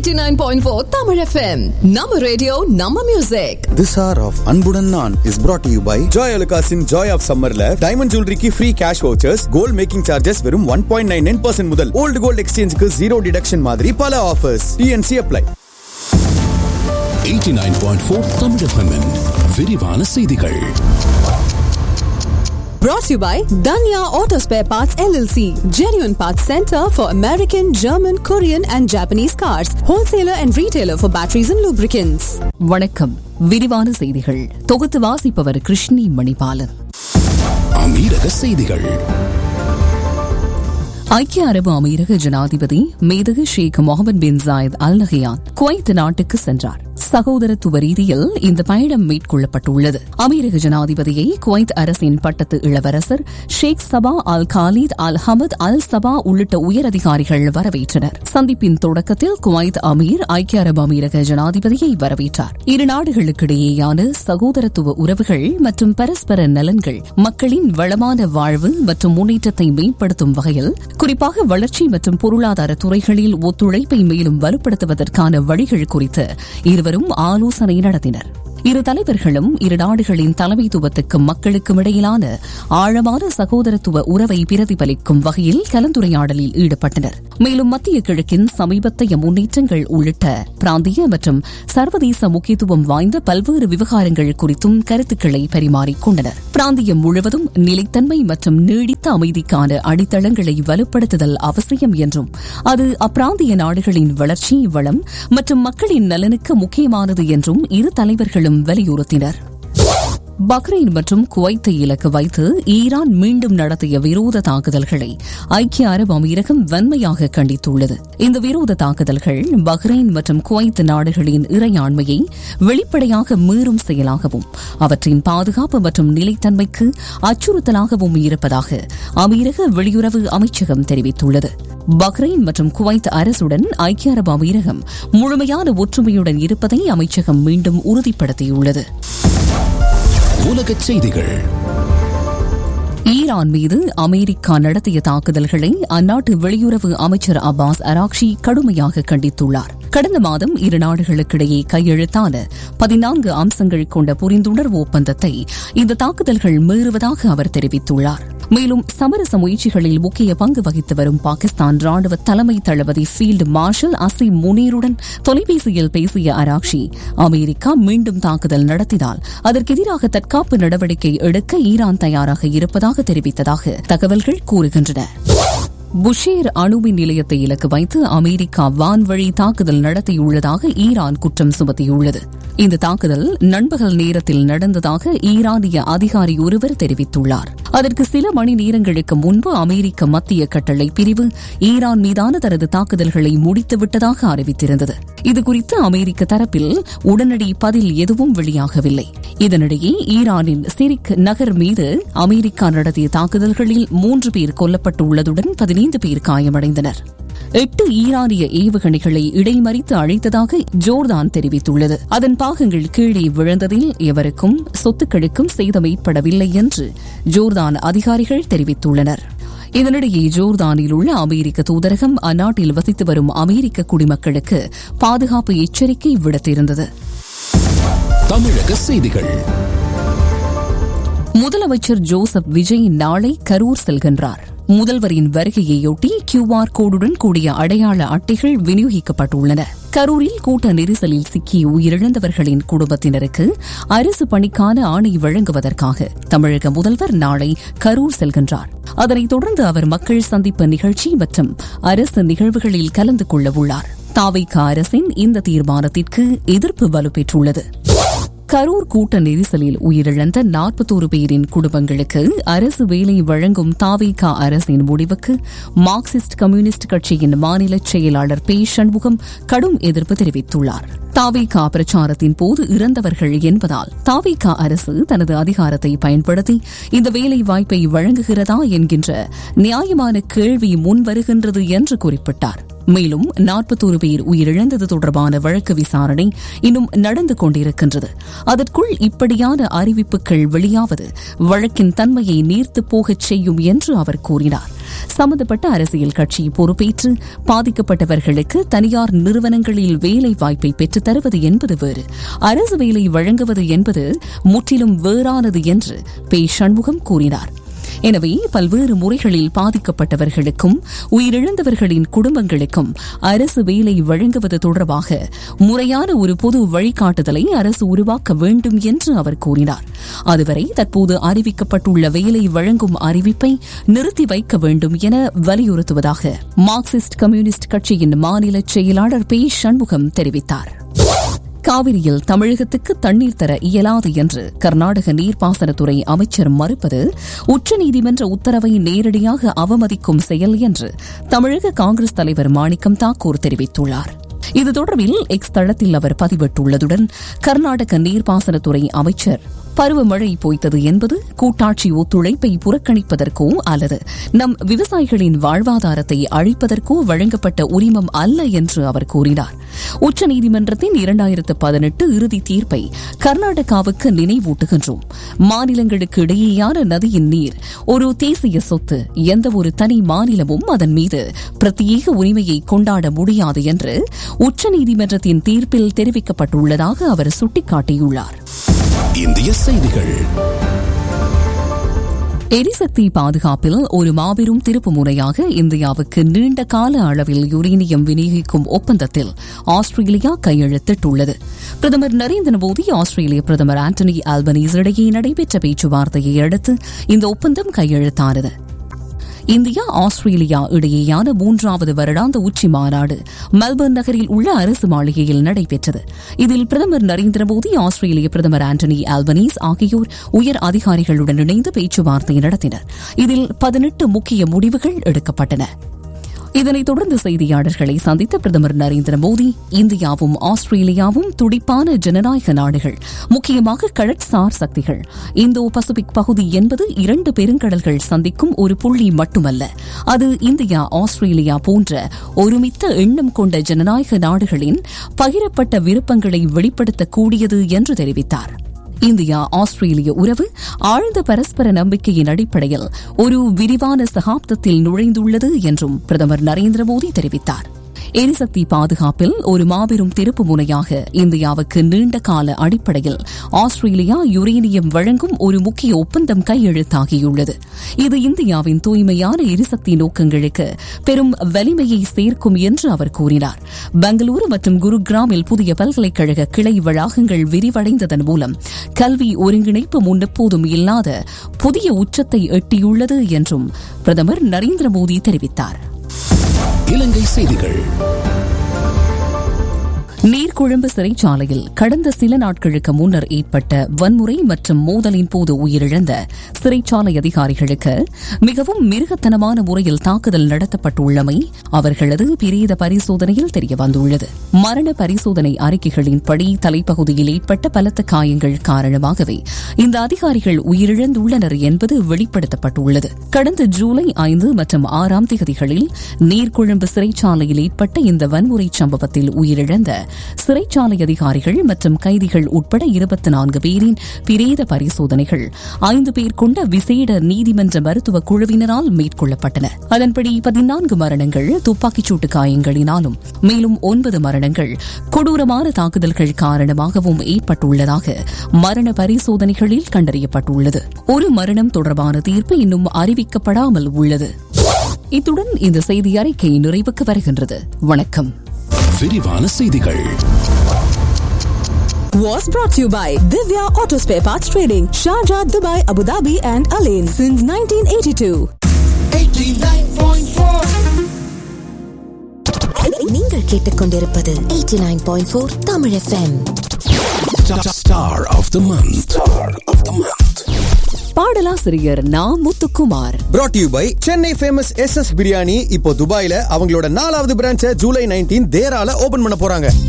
89.4 Tamil FM. நம்ம radio நம்ம music This hour of அன்புடன் நான் is brought to you by Joy அலுகாஸின் ஜாய் ஆஃப் சம்மர்ல டைமண்ட் ஜுவல்லரிக்கு free cash vouchers gold making charges வெறும் one point nine nine percent முதல் ஓல்டு கோல்ட் எக்ஸ்சேஞ்சுக்கு ஜீரோ டிடக்ஷன் மாதிரி பல offers T N C apply 89.4 Tamil FM -இன் விரிவான செய்திகள் brought to you by Danya Auto Spare Parts LLC. Genuine Parts Center for American, German, Korean and Japanese cars. Wholesaler and retailer for batteries and lubricants. வணக்கம் விரிவான செய்திகள் தொகுத்து வாசிப்பவர் கிருஷ்ணி மணிபாலன் அமீரக செய்திகள் ஐக்கிய அரபு அமீரக ஜனாதிபதி மேதகு Sheikh Mohamed bin Zayed Al Nahyan Kuwait நாட்டுக்கு சென்றார் சகோதரத்துவ ரீதியில் இந்த பயணம் மேற்கொள்ளப்பட்டுள்ளது அமீரக ஜனாதிபதியை குவைத் அரசின் பட்டத்து இளவரசர் ஷேக் சபா அல் காலித் அல் ஹமத் அல் சபா உள்ளிட்ட உயரதிகாரிகள் வரவேற்றனர் சந்திப்பின் தொடக்கத்தில் குவைத் அமீர் ஐக்கிய அரபு அமீரக ஜனாதிபதியை வரவேற்றார் இரு நாடுகளுக்கிடையேயான சகோதரத்துவ உறவுகள் மற்றும் பரஸ்பர நலன்கள் மக்களின் வளமான வாழ்வு மற்றும் முன்னேற்றத்தை மேம்படுத்தும் வகையில் குறிப்பாக வளர்ச்சி மற்றும் பொருளாதார துறைகளில் ஒத்துழைப்பை மேலும் வலுப்படுத்துவதற்கான வழிகள் குறித்து இருவரும் ஆலோசனை நடத்தினர் இரு தலைவர்களும் இரு நாடுகளின் தலைமைத்துவத்துக்கும் மக்களுக்கும் இடையிலான ஆழமான சகோதரத்துவ உறவை பிரதிபலிக்கும் வகையில் கலந்துரையாடலில் ஈடுபட்டனர் மேலும் மத்திய கிழக்கின் சமீபத்தைய முன்னேற்றங்கள் உள்ளிட்ட பிராந்திய மற்றும் சர்வதேச முக்கியத்துவம் வாய்ந்த பல்வேறு விவகாரங்கள் குறித்தும் கருத்துக்களை பரிமாறிக்கொண்டனர் பிராந்தியம் முழுவதும் நிலைத்தன்மை மற்றும் நீடித்த அமைதிக்கான அடித்தளங்களை வலுப்படுத்துதல் அவசியம் என்றும் அது அப்பிராந்திய நாடுகளின் வளர்ச்சி வளம் மற்றும் மக்களின் நலனுக்கு முக்கியமானது என்றும் இரு தலைவர்களும் வலியுறுத்தினர் பஹ்ரைன் மற்றும் குவைத்தை இலக்கு வைத்து ஈரான் மீண்டும் நடத்திய விரோத தாக்குதல்களை ஐக்கிய அரபு அமீரகம் வன்மையாக கண்டித்துள்ளது இந்த விரோத தாக்குதல்கள் பஹ்ரைன் மற்றும் குவைத் நாடுகளின் இறையாண்மையை வெளிப்படையாக மீறும் செயலாகவும் அவற்றின் பாதுகாப்பு மற்றும் நிலைத்தன்மைக்கு அச்சுறுத்தலாகவும் இருப்பதாக அமீரக வெளியுறவு அமைச்சகம் தெரிவித்துள்ளது பஹ்ரைன் மற்றும் குவைத் அரசுடன் ஐக்கிய அரபு அமீரகம் முழுமையான ஒற்றுமையுடன் இருப்பதை அமைச்சகம் மீண்டும் உறுதிப்படுத்தியுள்ளது உலகச் செய்திகள் ஈரான் மீது அமெரிக்கா நடத்திய தாக்குதல்களை அந்நாட்டு வெளியுறவு அமைச்சர் அப்பாஸ் அராக்ஷி கடுமையாக கண்டித்துள்ளார் கடந்த மாதம் இரு நாடுகளுக்கிடையே கையெழுத்தான பதினான்கு அம்சங்கள் கொண்ட புரிந்துணர்வு ஒப்பந்தத்தை இந்த தாக்குதல்கள் மீறுவதாக அவர் தெரிவித்துள்ளார் மேலும் சமரச முயற்சிகளில் முக்கிய பங்கு வகித்து வரும் பாகிஸ்தான் ராணுவ தலைமை தளபதி ஃபீல்டு மார்ஷல் அசீம் முனீருடன் தொலைபேசியில் பேசிய அராக்ஷி அமெரிக்கா மீண்டும் தாக்குதல் நடத்தினால் அதற்கு எதிராக தற்காப்பு நடவடிக்கை எடுக்க ஈரான் தயாராக இருப்பதாக தெரிவித்ததாக தகவல்கள் கூறுகின்றன புஷேர் அணுமின் நிலையத்தை இலக்கு வைத்து அமெரிக்கா வான்வழி தாக்குதல் நடத்தியுள்ளதாக ஈரான் குற்றம் சுமத்தியுள்ளது இந்த தாக்குதல் நண்பகல் நேரத்தில் நடந்ததாக ஈரானிய அதிகாரி ஒருவர் தெரிவித்துள்ளார் அதற்கு சில மணி நேரங்களுக்கு முன்பு அமெரிக்க மத்திய கட்டளை பிரிவு ஈரான் மீதான தனது தாக்குதல்களை முடித்துவிட்டதாக அறிவித்திருந்தது இதுகுறித்து அமெரிக்க தரப்பில் உடனடி பதில் எதுவும் வெளியாகவில்லை இதனிடையே ஈரானின் சிரிக் நகர் மீது அமெரிக்கா நடத்திய தாக்குதல்களில் மூன்று பேர் கொல்லப்பட்டுள்ளதுடன் பதினைந்து பேர் காயமடைந்தனர் எட்டு ஈரானிய ஏவுகணைகளை இடைமறித்து அழைத்ததாக ஜோர்தான் தெரிவித்துள்ளது அதன் பாகங்கள் கீழே விழுந்ததில் எவருக்கும் சொத்துக்களுக்கும் சேதம் ஏற்படவில்லை என்று ஜோர்தான் அதிகாரிகள் தெரிவித்துள்ளனர் இதனிடையே ஜோர்தானில் உள்ள அமெரிக்க தூதரகம் அந்நாட்டில் வசித்து வரும் அமெரிக்க குடிமக்களுக்கு பாதுகாப்பு எச்சரிக்கை விடுத்திருந்தது தமிழக செய்திகள் முதலமைச்சர் ஜோசப் விஜய் நாளை கரூர் செல்கின்றார் முதல்வரின் வருகையையொட்டி கியூஆர் கோடுடன் கூடிய அடையாள அட்டைகள் விநியோகிக்கப்பட்டுள்ளன கரூரில் கூட்ட நெரிசலில் சிக்கி உயிரிழந்தவர்களின் குடும்பத்தினருக்கு அரசு பணிக்கான ஆணை வழங்குவதற்காக தமிழக முதல்வர் நாளை கரூர் செல்கின்றார் அதனைத் தொடர்ந்து அவர் மக்கள் சந்திப்பு நிகழ்ச்சி மற்றும் அரசு நிகழ்வுகளில் கலந்து கொள்ள உள்ளார் தாவைக்க அரசின் இந்த தீர்மானத்திற்கு எதிர்ப்பு வலுப்பெற்றுள்ளது கரூர் கூட்ட நெரிசலில் உயிரிழந்த நாற்பத்தோரு பேரின் குடும்பங்களுக்கு அரசு வேலை வழங்கும் தாவேகா அரசின் முடிவுக்கு மார்க்சிஸ்ட் கம்யூனிஸ்ட் கட்சியின் மாநில செயலாளர் பே சண்முகம் கடும் எதிர்ப்பு தெரிவித்துள்ளார் தாவேகா பிரச்சாரத்தின் போது இறந்தவர்கள் என்பதால் தாவேகா அரசு தனது அதிகாரத்தை பயன்படுத்தி இந்த வேலை வாய்ப்பை வழங்குகிறதா என்கின்ற நியாயமான கேள்வி முன்வருகின்றது என்று குறிப்பிட்டார் மேலும் நாற்பத்தோரு பேர் உயிரிழந்தது தொடர்பான வழக்கு விசாரணை இன்னும் நடந்து கொண்டிருக்கின்றது அதற்குள் இப்படியான அறிவிப்புகள் வெளியாவது வழக்கின் தன்மையை நீர்த்து போகச் செய்யும் என்று அவர் கூறினார் சம்பந்தப்பட்ட அரசியல் கட்சி பொறுப்பேற்று பாதிக்கப்பட்டவர்களுக்கு தனியார் நிறுவனங்களில் வேலை வாய்ப்பை பெற்றுத் தருவது என்பது வேறு அரசு வேலை வழங்குவது என்பது முற்றிலும் வேறானது என்று பே சண்முகம் கூறினார் எனவே பல்வேறு முறைகளில் பாதிக்கப்பட்டவர்களுக்கும் உயிரிழந்தவர்களின் குடும்பங்களுக்கும் அரசு வேலை வழங்குவது தொடர்பாக முறையான ஒரு பொது வழிகாட்டுதலை அரசு உருவாக்க வேண்டும் என்று அவர் கூறினார் அதுவரை தற்போது அறிவிக்கப்பட்டுள்ள வேலை வழங்கும் அறிவிப்பை நிறுத்தி வைக்க வேண்டும் என வலியுறுத்துவதாக மார்க்சிஸ்ட் கம்யூனிஸ்ட் கட்சியின் மாநில செயலாளர் பே சண்முகம் தெரிவித்தார் காவிரியில் தமிழகத்துக்கு தண்ணீர் தர இயலாது என்று கர்நாடக நீர்ப்பாசனத்துறை அமைச்சர் மறுப்பது உச்சநீதிமன்ற உத்தரவை நேரடியாக அவமதிக்கும் செயல் என்று தமிழக காங்கிரஸ் தலைவர் மாணிக்கம் தாக்கூர் தெரிவித்துள்ளார் இது தொடர்பில் எக்ஸ் தளத்தில் அவர் பதிவிட்டுள்ளதுடன் கர்நாடக நீர்ப்பாசனத்துறை அமைச்சர் பருவமழை பொய்த்தது என்பது கூட்டாட்சி ஒத்துழைப்பை புறக்கணிப்பதற்கோ அல்லது நம் விவசாயிகளின் வாழ்வாதாரத்தை அழிப்பதற்கோ வழங்கப்பட்ட உரிமம் அல்ல என்று அவர் கூறினார் உச்சநீதிமன்றத்தின் இரண்டாயிரத்து பதினெட்டு இறுதி தீர்ப்பை கர்நாடகாவுக்கு நினைவூட்டுகின்றோம் மாநிலங்களுக்கு இடையேயான நதியின் நீர் ஒரு தேசிய சொத்து எந்த ஒரு தனி மாநிலமும் அதன் மீது பிரத்யேக உரிமையை கொண்டாட முடியாது என்று உச்சநீதிமன்றத்தின் தீர்ப்பில் தெரிவிக்கப்பட்டுள்ளதாக அவர் சுட்டிக்காட்டியுள்ளார் இந்திய செய்திகள் எரிசக்தி பாதுகாப்பில் ஒரு மாபெரும் திருப்பு முறையாக இந்தியாவுக்கு நீண்ட கால அளவில் யுரேனியம் விநியோகிக்கும் ஒப்பந்தத்தில் ஆஸ்திரேலியா கையெழுத்திட்டுள்ளது பிரதமர் நரேந்திர மோடி ஆஸ்திரேலிய பிரதமர் ஆண்டனி ஆல்பனீஸ் இடையே நடைபெற்ற பேச்சுவார்த்தையை அடுத்து இந்த ஒப்பந்தம் கையெழுத்தானது இந்தியா ஆஸ்திரேலியா இடையேயான மூன்றாவது வருடாந்த உச்சி மாநாடு மெல்பர்ன் நகரில் உள்ள அரசு மாளிகையில் நடைபெற்றது இதில் பிரதமர் நரேந்திர மோடி ஆஸ்திரேலிய பிரதமர் ஆண்டனி ஆல்பனீஸ் ஆகியோர் உயர் அதிகாரிகளுடன் இணைந்து பேச்சுவார்த்தை நடத்தினர் இதில் பதினெட்டு முக்கிய முடிவுகள் எடுக்கப்பட்டன இதனைத் தொடர்ந்து செய்தியாளர்களை சந்தித்த பிரதமர் நரேந்திர மோடி இந்தியாவும் ஆஸ்திரேலியாவும் துடிப்பான ஜனநாயக நாடுகள் முக்கியமாக கடற்சார் சக்திகள் இந்தோ பசிபிக் பகுதி என்பது இரண்டு பெருங்கடல்கள் சந்திக்கும் ஒரு புள்ளி மட்டுமல்ல அது இந்தியா ஆஸ்திரேலியா போன்ற ஒருமித்த எண்ணம் கொண்ட ஜனநாயக நாடுகளின் பகிரப்பட்ட விருப்பங்களை வெளிப்படுத்தக்கூடியது என்று தெரிவித்தார் இந்தியா ஆஸ்திரேலிய உறவு ஆழ்ந்த பரஸ்பர நம்பிக்கையின் அடிப்படையில் ஒரு விரிவான சகாப்தத்தில் நுழைந்துள்ளது என்றும் பிரதமர் நரேந்திர மோடி தெரிவித்தார் எரிசக்தி பாதுகாப்பில் ஒரு மாபெரும் திருப்பு முனையாக இந்தியாவுக்கு நீண்ட கால அடிப்படையில் ஆஸ்திரேலியா யுரேனியம் வழங்கும் ஒரு முக்கிய ஒப்பந்தம் கையெழுத்தாகியுள்ளது இது இந்தியாவின் தூய்மையான எரிசக்தி நோக்கங்களுக்கு பெரும் வலிமையை சேர்க்கும் என்று அவர் கூறினார் பெங்களூரு மற்றும் குருகிராமில் புதிய பல்கலைக்கழக கிளை வளாகங்கள் விரிவடைந்ததன் மூலம் கல்வி ஒருங்கிணைப்பு முன்னெப்போதும் இல்லாத புதிய உச்சத்தை எட்டியுள்ளது என்றும் பிரதமர் நரேந்திர மோடி தெரிவித்தார் இலங்கை செய்திகள் நீர்கொழும்பு சிறைச்சாலையில் கடந்த சில நாட்களுக்கு முன்னர் ஏற்பட்ட வன்முறை மற்றும் மோதலின் போது உயிரிழந்த சிறைச்சாலை அதிகாரிகளுக்கு மிகவும் மிருகத்தனமான முறையில் தாக்குதல் நடத்தப்பட்டுள்ளமை அவர்களது பிரேத பரிசோதனையில் தெரியவந்துள்ளது மரண பரிசோதனை அறிக்கைகளின்படி தலைப்பகுதியில் ஏற்பட்ட பலத்த காயங்கள் காரணமாகவே இந்த அதிகாரிகள் உயிரிழந்துள்ளனர் என்பது வெளிப்படுத்தப்பட்டுள்ளது கடந்த ஜூலை ஐந்து மற்றும் ஆறாம் தேதிகளில் நீர்கொழும்பு சிறைச்சாலையில் ஏற்பட்ட இந்த வன்முறை சம்பவத்தில் உயிரிழந்த சிறைச்சாலை அதிகாரிகள் மற்றும் கைதிகள் உட்பட இருபத்தி நான்கு பேரின் பிரேத பரிசோதனைகள் ஐந்து பேர் கொண்ட விசேட நீதிமன்ற மருத்துவ குழுவினரால் மேற்கொள்ளப்பட்டன அதன்படி பதினான்கு மரணங்கள் துப்பாக்கிச்சூட்டு காயங்களினாலும் மேலும் ஒன்பது மரணங்கள் கொடூரமான தாக்குதல்கள் காரணமாகவும் ஏற்பட்டுள்ளதாக மரண பரிசோதனைகளில் கண்டறியப்பட்டுள்ளது ஒரு மரணம் தொடர்பான தீர்ப்பு இன்னும் அறிவிக்கப்படாமல் உள்ளது இத்துடன் இந்த செய்தி அறிக்கை நிறைவுக்கு வருகின்றது வணக்கம் விரிவான செய்திகள் Was brought to you by Divya Auto Spare Parts Trading, Sharjah, Dubai, Abu Dhabi, and Alain since 1982. நீங்கள் கேட்டுக்கொண்டிருப்பது 89.4 Tamil F M Star of the month. Star of the month. பாடலாசிரியர் Na Muthukumar brought to you by Chennai famous S S biryani இப்போ துபாயில அவங்களோட நாலாவது பிரான்ச்சை July nineteen தேரால open பண்ண போறாங்க